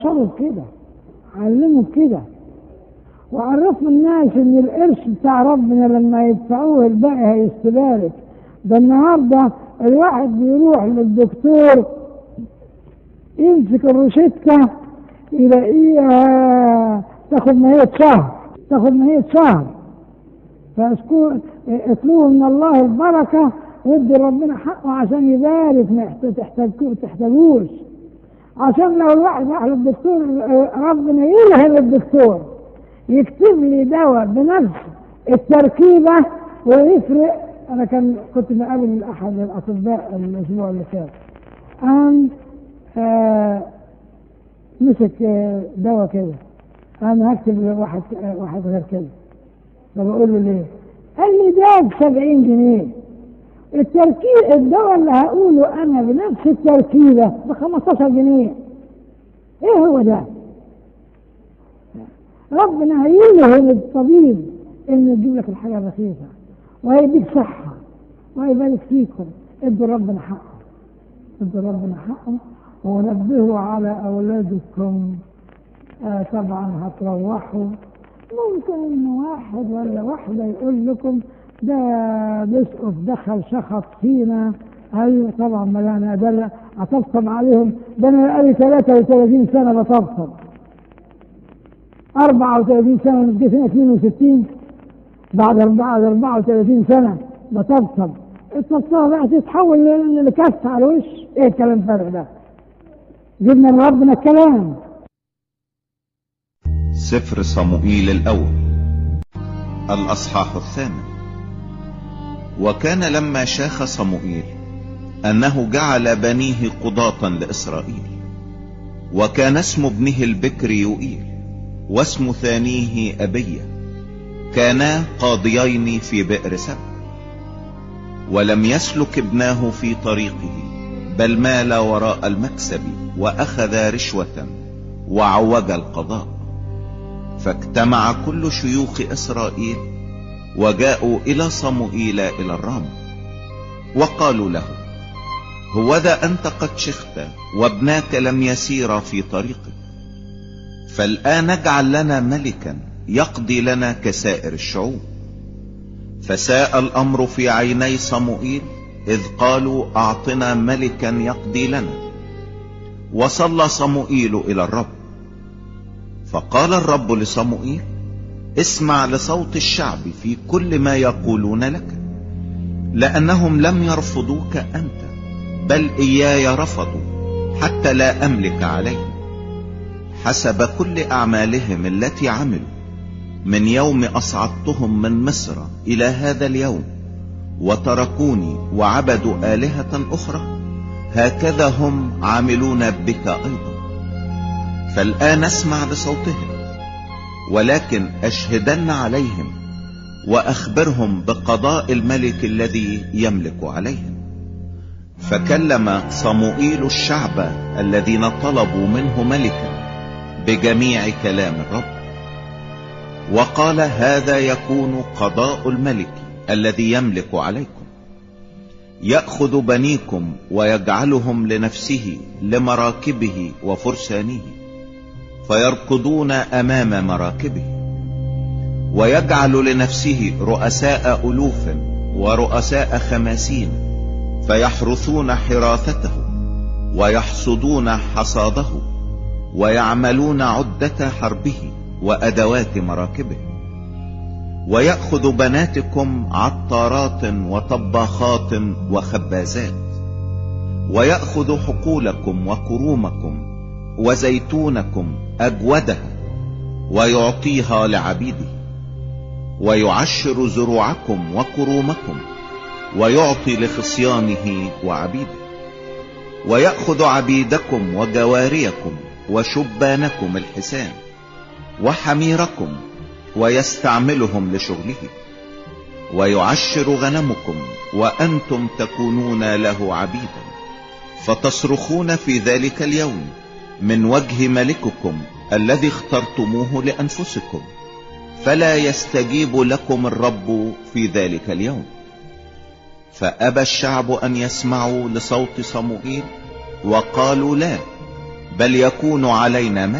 صاروا كده علموا كده وعرفوا الناس ان القرش بتاع ربنا لما يدفعوه الباقي هيستبارك ده النهارده الواحد بيروح للدكتور يمسك الروشتة يلاقيها تاخد مية شهر تاخد مية شهر فاسكو اطلبوا من الله البركة وادي ربنا حقه عشان يبارك ما تحتاجوش تحتاجوش عشان لو الواحد راح للدكتور ربنا يلهم الدكتور يكتب لي دواء بنفس التركيبة ويفرق أنا كان كنت مقابل أحد الأطباء الأسبوع اللي فات قام آه مسك آه دواء كده أنا هكتب واحد آه واحد غير كده فبقول له ليه؟ قال لي ده ب 70 جنيه التركيب الدواء اللي هقوله أنا بنفس التركيبة ب 15 جنيه إيه هو ده؟ ربنا هيلهم الطبيب انه يجيب لك الحاجه بسيطه وهيديك صحه وهيبارك فيكم ادوا ربنا حقه ادوا ربنا حقه ونبهوا على اولادكم آه طبعا هتروحوا ممكن ان واحد ولا واحده يقول لكم ده بيسقط دخل شخص فينا ايوه طبعا ما انا ده اطبطب عليهم ده انا بقالي 33 سنه بطبطب 34 سنة نسقيت 62 بعد بعد 34 سنة بطبطب الطبطبة بقى تتحول لكف على الوش ايه الكلام الفارغ ده جبنا من ربنا الكلام سفر صموئيل الأول الأصحاح الثامن وكان لما شاخ صموئيل أنه جعل بنيه قضاة لإسرائيل وكان اسم ابنه البكر يوئيل واسم ثانيه أبية كانا قاضيين في بئر سبع ولم يسلك ابناه في طريقه بل مال وراء المكسب وأخذ رشوة وعوج القضاء فاجتمع كل شيوخ إسرائيل وجاءوا إلى صموئيل إلى الرام وقالوا له هوذا أنت قد شخت وابناك لم يسير في طريقك فالآن اجعل لنا ملكا يقضي لنا كسائر الشعوب فساء الأمر في عيني صموئيل إذ قالوا أعطنا ملكا يقضي لنا وصلى صموئيل إلى الرب فقال الرب لصموئيل اسمع لصوت الشعب في كل ما يقولون لك لأنهم لم يرفضوك أنت بل إياي رفضوا حتى لا أملك عليهم حسب كل أعمالهم التي عملوا من يوم أصعدتهم من مصر إلى هذا اليوم وتركوني وعبدوا آلهة أخرى هكذا هم عاملون بك أيضا فالآن اسمع لصوتهم ولكن أشهدن عليهم وأخبرهم بقضاء الملك الذي يملك عليهم فكلم صموئيل الشعب الذين طلبوا منه ملكا بجميع كلام الرب وقال هذا يكون قضاء الملك الذي يملك عليكم يأخذ بنيكم ويجعلهم لنفسه لمراكبه وفرسانه فيركضون أمام مراكبه ويجعل لنفسه رؤساء ألوف ورؤساء خماسين فيحرثون حراثته ويحصدون حصاده ويعملون عدة حربه وأدوات مراكبه ويأخذ بناتكم عطارات وطباخات وخبازات ويأخذ حقولكم وكرومكم وزيتونكم أجودها ويعطيها لعبيده ويعشر زروعكم وكرومكم ويعطي لخصيانه وعبيده ويأخذ عبيدكم وجواريكم وشبانكم الحسان وحميركم ويستعملهم لشغله ويعشر غنمكم وأنتم تكونون له عبيدا فتصرخون في ذلك اليوم من وجه ملككم الذي اخترتموه لأنفسكم فلا يستجيب لكم الرب في ذلك اليوم فأبى الشعب أن يسمعوا لصوت صموئيل وقالوا لا بل يكون علينا